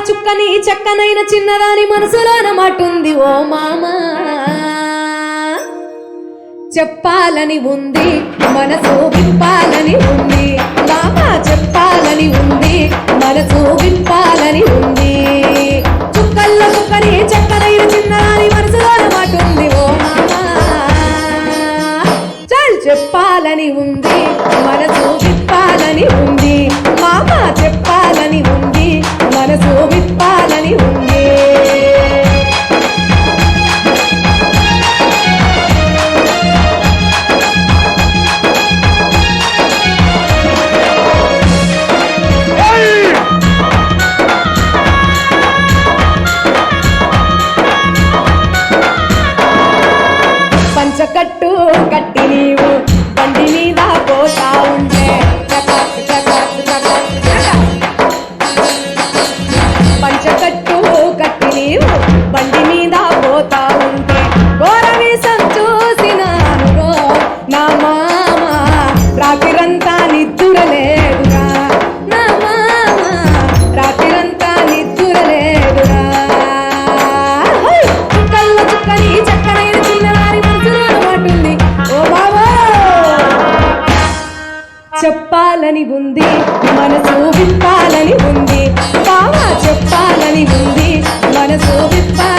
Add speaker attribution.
Speaker 1: చుక్కని చక్కనైన చిన్నదాని మనసులోన మాటుంది ఓ మామా చెప్పాలని ఉంది మనసు విప్పాలని ఉంది మామ చెప్పాలని ఉంది మనసు విప్పాలని ఉంది చుక్కల్లో చుక్కని చక్కనైన చిన్నదాని మనసులోన మాటుంది ఓ మామా చల్ చెప్పాలని ఉంది మనసు విప్పాలని ఉంది మామ చెప్పాలని ఉంది మనసు విప్పాలని ఉంది పంచకట్టు కట్టి నీవు బండి మీద పోతా ఉంటే చకాక్ చకాక్ చకాక్ చకాక్. పంచకట్టు కట్టి నీవు బండి మీద పోతా ఉంటే ఘోరవేశం చూసినాను నా మామ రాత్రిరంతా నిద్దురలేదురా నా మామ రాత్రిరంతా నిద్దురలేదురా హై! చుక్కల్లో చుక్కని చక్కనైన చిన్నవారి మనసులో మాటుంది ఓ బాబో చెప్పాలని ఉంది మనసు విప్పాలని ఉంది బావా చెప్పాలని ఉంది మనసు విప్పాలని